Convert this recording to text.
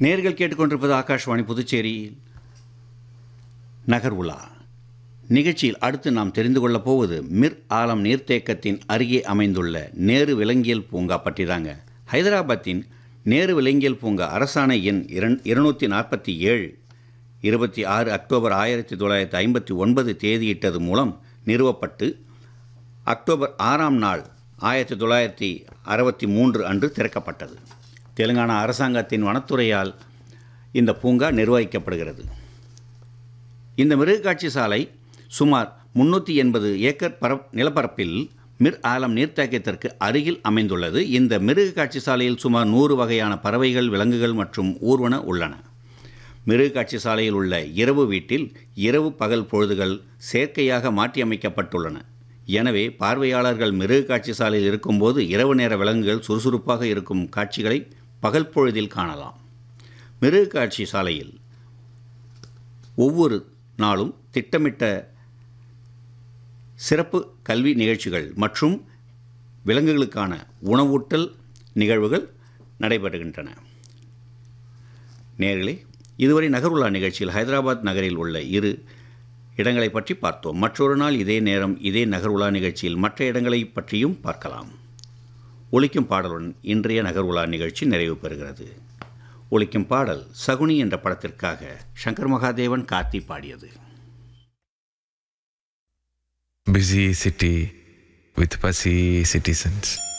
நேர்கள் கேட்டுக்கொண்டிருப்பது ஆகாஷ்வாணி புதுச்சேரி நகர் உலா நிகழ்ச்சியில் அடுத்து நாம் தெரிந்து கொள்ளப் போவது மிர் ஆலம் நீர்த்தேக்கத்தின் அருகே அமைந்துள்ள நேரு விலங்கியல் பூங்கா பற்றி தாங்க ஹைதராபாத்தின் நேரு விலங்கியல் பூங்கா அரசாணை எண் இரண் இருநூற்றி நாற்பத்தி ஏழு இருபத்தி ஆறு அக்டோபர் ஆயிரத்தி தொள்ளாயிரத்தி ஐம்பத்தி ஒன்பது தேதியிட்டது மூலம் நிறுவப்பட்டு அக்டோபர் ஆறாம் நாள் ஆயிரத்தி தொள்ளாயிரத்தி அறுபத்தி மூன்று அன்று திறக்கப்பட்டது தெலுங்கானா அரசாங்கத்தின் வனத்துறையால் இந்த பூங்கா நிர்வகிக்கப்படுகிறது இந்த மிருகக்காட்சி சாலை சுமார் முன்னூற்றி எண்பது ஏக்கர் பரப் நிலப்பரப்பில் மிர் ஆலம் நீர்த்தேக்கத்திற்கு அருகில் அமைந்துள்ளது இந்த மிருகக்காட்சி சாலையில் சுமார் நூறு வகையான பறவைகள் விலங்குகள் மற்றும் ஊர்வன உள்ளன மிருகக்காட்சி சாலையில் உள்ள இரவு வீட்டில் இரவு பகல் பொழுதுகள் செயற்கையாக மாற்றியமைக்கப்பட்டுள்ளன எனவே பார்வையாளர்கள் மிருகக்காட்சி சாலையில் இருக்கும்போது இரவு நேர விலங்குகள் சுறுசுறுப்பாக இருக்கும் காட்சிகளை பகல் பொழுதில் காணலாம் மிருகக்காட்சி சாலையில் ஒவ்வொரு நாளும் திட்டமிட்ட சிறப்பு கல்வி நிகழ்ச்சிகள் மற்றும் விலங்குகளுக்கான உணவூட்டல் நிகழ்வுகள் நடைபெறுகின்றன நேர்களே இதுவரை நகருலா நிகழ்ச்சியில் ஹைதராபாத் நகரில் உள்ள இரு இடங்களை பற்றி பார்த்தோம் மற்றொரு நாள் இதே நேரம் இதே நகருலா நிகழ்ச்சியில் மற்ற இடங்களை பற்றியும் பார்க்கலாம் ஒலிக்கும் பாடலுடன் இன்றைய நகருலா நிகழ்ச்சி நிறைவு பெறுகிறது ஒலிக்கும் பாடல் சகுனி என்ற படத்திற்காக சங்கர் மகாதேவன் கார்த்தி பாடியது busy city with fussy citizens.